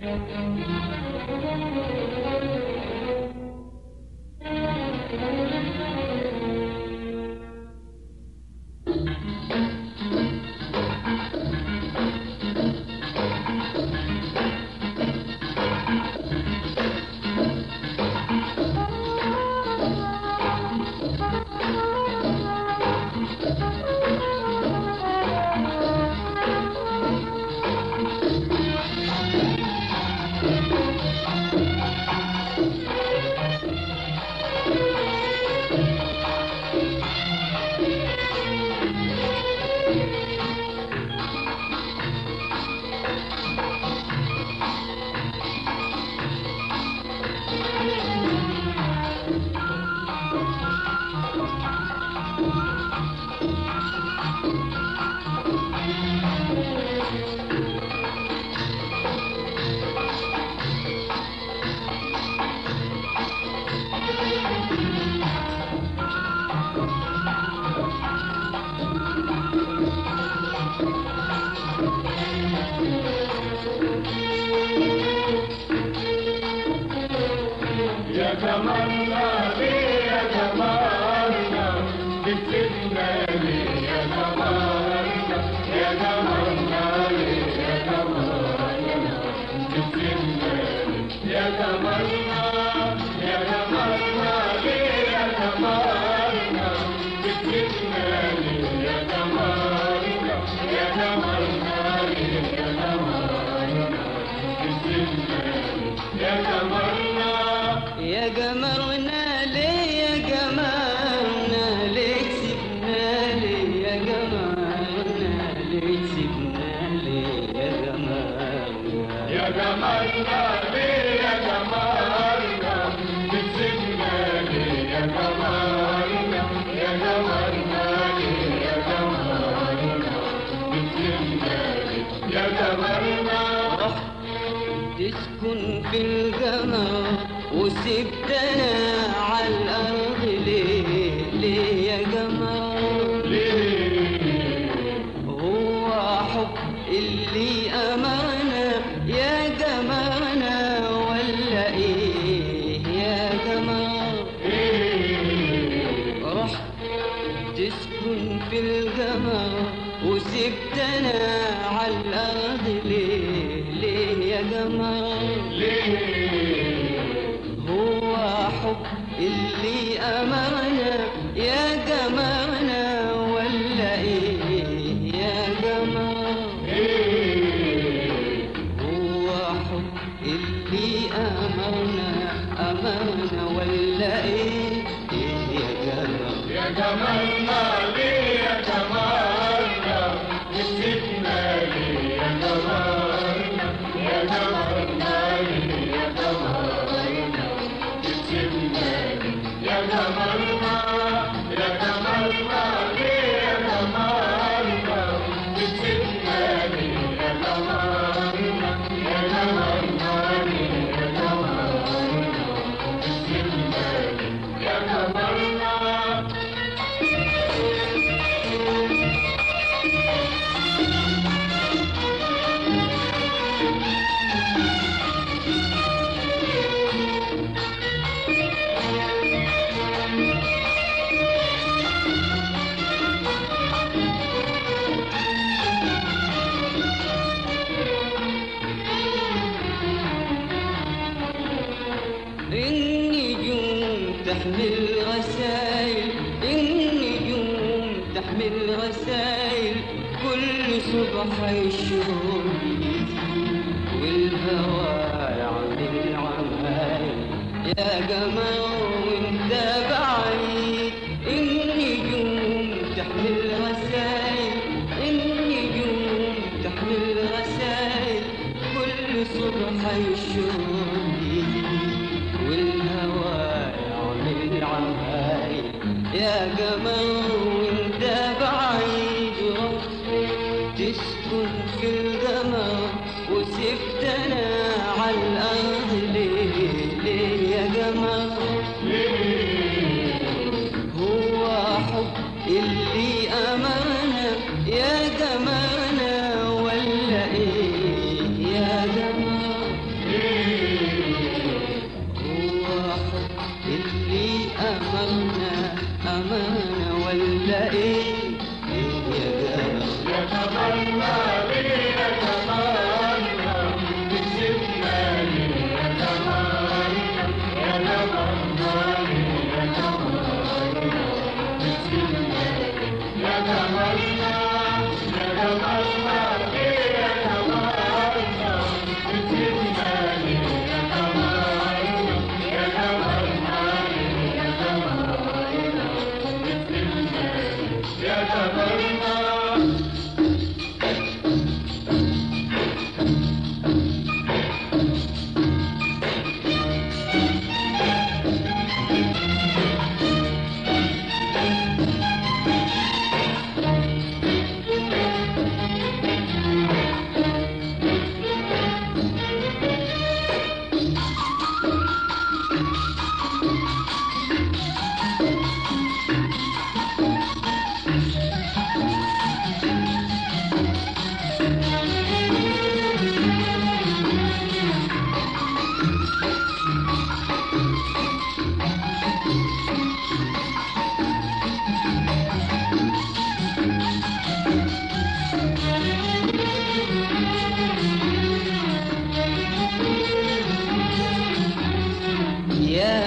يا جمالنا ليه يا جمالنا بتسيبنا ليه يا جمالنا يا جمالنا ليه يا جمالنا بتسيبنا ليه يا جمالنا يا جمالنا ليه يا جمالنا بتسيبنا ليه يا جمالنا يا جمالنا ليه يا جمالنا بتسيبنا ليه يا جمالنا يا جمالنا ليه يا جمالنا ليه سيبنا ليه يا جمالنا ليه سيبنا ليه يا جمالنا يا جمالنا ليه يا جمالنا بتسيبنا ليه يا جمالنا يا جمالنا ليه يا جمالنا بتسيبنا ليه يا جمالنا رحت تسكن في الجمال وسبتنا على الأرض ليه ليه يا جمال ليه هو حب اللي أمانة يا جمالنا ولا إيه يا جمال ايه رحت تسكن في الجمال وسبتنا على الأرض ليه ليه يا جمال ليه هو حب اللي أمانة يا جمالنا ولا إيه يا جمال ايه هو حب اللي أمانة أمانة ولا إيه إيه يا جمال يا جمالنا ليه يا جمالنا بتسيبنا ليه يا جمالنا يا جمالنا ليه يا جمالنا بتسيبنا ليه يا جمالنا يا جمالنا ليه يا جمالنا بتسيبنا ليه يا جمالنا يا جمالنا ليه يا جمالنا بتسيبنا ليه يا جمالنا النجوم تحمل رسائل النجوم تحمل رسائل كل صبح الشهور والهوى يعمل عمايل يا جمال وانت بعيد النجوم تحمل رسائل النجوم تحمل رسائل كل صبح الشهور والهوى يعمل عمايل يا جمال وانت بعيد رحت تسكن في الجمال وسبتنا على الأرض ليه ليه يا جمال هو حب اللي أمانة يا جمالنا ولا إيه يا جمال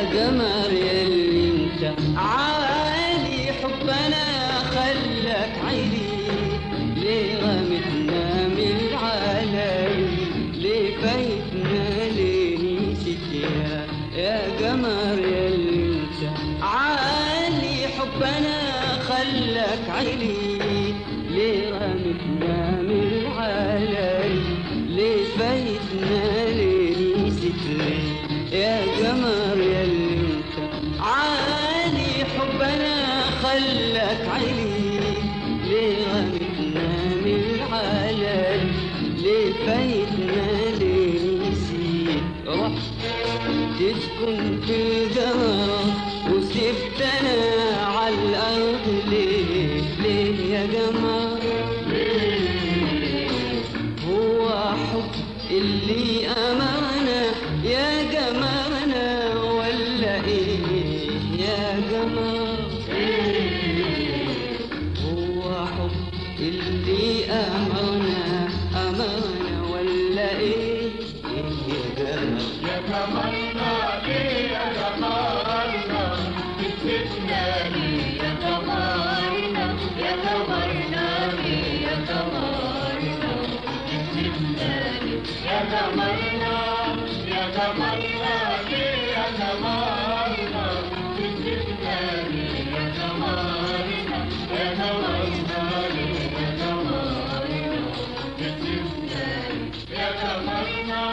قمر يلي انت عالي حبنا خلك عيلي ليه رمتنا من العالي ليه فايتنا ليه نسيت يا يا قمر يلي انت عالي حبنا خلك عيلي ليه رمتنا من العالي ليه فايتنا ليه نسيت ليه يا قمر يلي انت عالي حبنا خلك عيلي ليه غمتنا من العالم ليه فايتنا ليه نسيت رحت تسكن في القمر وسبتنا على الأرض ليه ليه يا قمر هو حب اللي أمرنا يا قمرنا ولا إيه يا قمر هو حب اللي أمرنا أمرنا ولا إيه إيه يا قمر يا قمرنا ليه يا قمرنا بتسيبنا ليه يا قمرنا يا قمرنا ليه يا قمرنا بتسيبنا ليه يا قمرنا يا قمرنا ليه يا قمرنا بتسيبنا ليه يا قمرنا يا قمرنا ليه يا قمرنا بتسيبنا ليه يا قمرنا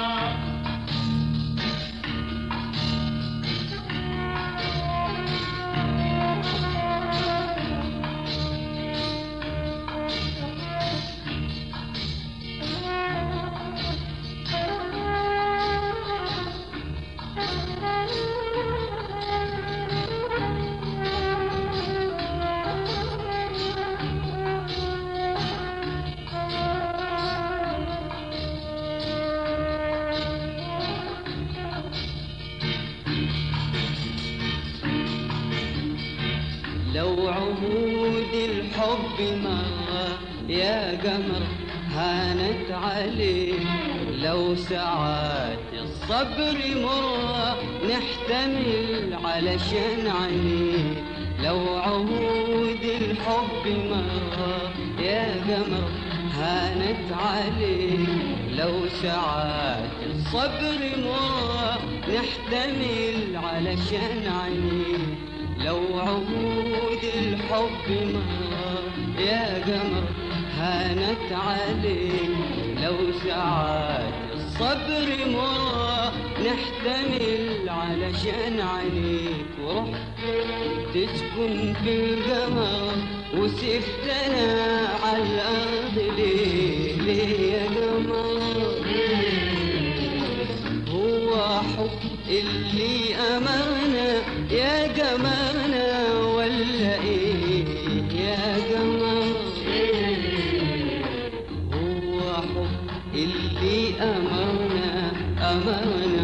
لو عهود الحب مرة يا قمر هانت عليه لو ساعات الصبر مرة نحتمل علشان عينيه لو عهود الحب مرة يا قمر هانت عليه لو ساعات الصبر مرة نحتمل علشان عينيه لو عهود الحب مرة يا قمر هانت عليك لو ساعات الصبر مرة نحتمل علشان عليك ورحت تسكن في القمر وسفتنا على الأرض ليه ليه يا قمر هو حب اللي أمرنا يا قمرنا ولا إيه يا قمر هو حب اللي أمرنا أمرنا